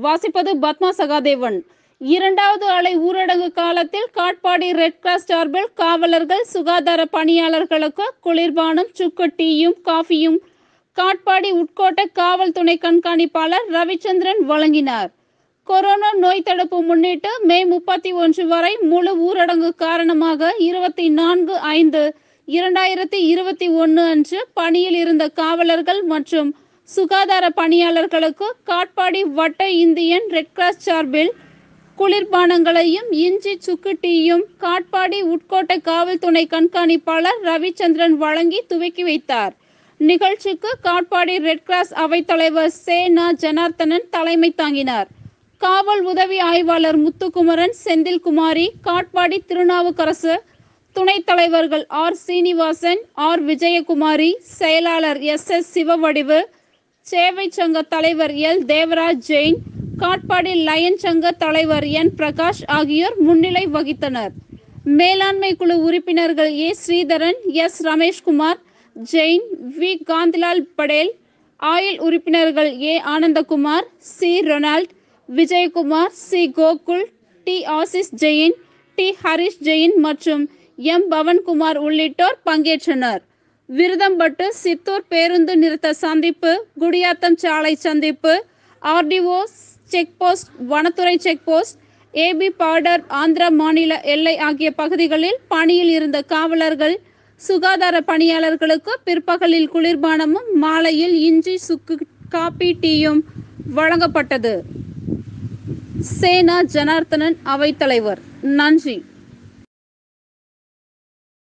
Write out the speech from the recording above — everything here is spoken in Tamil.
வாசிப்பது பத்மா சகாதேவன் இரண்டாவது அலை ஊரடங்கு காலத்தில் காட்பாடி ரெட் கிராஸ் சார்பில் காவலர்கள் சுகாதார பணியாளர்களுக்கு குளிர்பானம் சுக்கு டீயும் காஃபியும் காட்பாடி உட்கோட்ட காவல் துணை கண்காணிப்பாளர் ரவிச்சந்திரன் வழங்கினார் கொரோனா நோய் தடுப்பு முன்னிட்டு மே முப்பத்தி ஒன்று வரை முழு ஊரடங்கு காரணமாக இருபத்தி நான்கு ஐந்து இரண்டாயிரத்தி இருபத்தி ஒன்று அன்று பணியில் இருந்த காவலர்கள் மற்றும் சுகாதார பணியாளர்களுக்கு காட்பாடி வட்ட இந்தியன் ரெட் கிராஸ் சார்பில் குளிர்பானங்களையும் இஞ்சி சுக்கு டீயும் காட்பாடி உட்கோட்ட காவல் துணை கண்காணிப்பாளர் ரவிச்சந்திரன் வழங்கி துவக்கி வைத்தார் நிகழ்ச்சிக்கு காட்பாடி ரெட் கிராஸ் அவைத்தலைவர் சே நா ஜனார்த்தனன் தலைமை தாங்கினார் காவல் உதவி ஆய்வாளர் முத்துக்குமரன் செந்தில்குமாரி காட்பாடி திருநாவுக்கரசு துணைத் தலைவர்கள் ஆர் சீனிவாசன் ஆர் விஜயகுமாரி செயலாளர் எஸ் எஸ் சிவவடிவு சேவை சங்க தலைவர் எல் தேவராஜ் ஜெயின் காட்பாடி லயன் சங்க தலைவர் என் பிரகாஷ் ஆகியோர் முன்னிலை வகித்தனர் மேலாண்மை குழு உறுப்பினர்கள் A Sridharan S Rameshkumar Jain V Kantilal Patel ஆயில் உறுப்பினர்கள் A Anandakumar C Ronald Vijayakumar C Gokul D Ashish Jain D Harish Jain மற்றும் எம் பவன்குமார் உள்ளிட்டோர் பங்கேற்றனர் விருதம்பட்டு சித்தூர் பேருந்து நிறுத்த சந்திப்பு குடியாத்தம் சாலை சந்திப்பு ஆர்டிஓ செக் போஸ்ட் வனத்துறை check post AP border Andhra மாநில எல்லை ஆகிய பகுதிகளில் பணியில் இருந்த காவலர்கள் சுகாதார பணியாளர்களுக்கு பிற்பகலில் குளிர்பானமும் மாலையில் இஞ்சி சுக்கு காபி டீயும் வழங்கப்பட்டது சேனா ஜனார்த்தனன் அவைத்தலைவர் நன்றி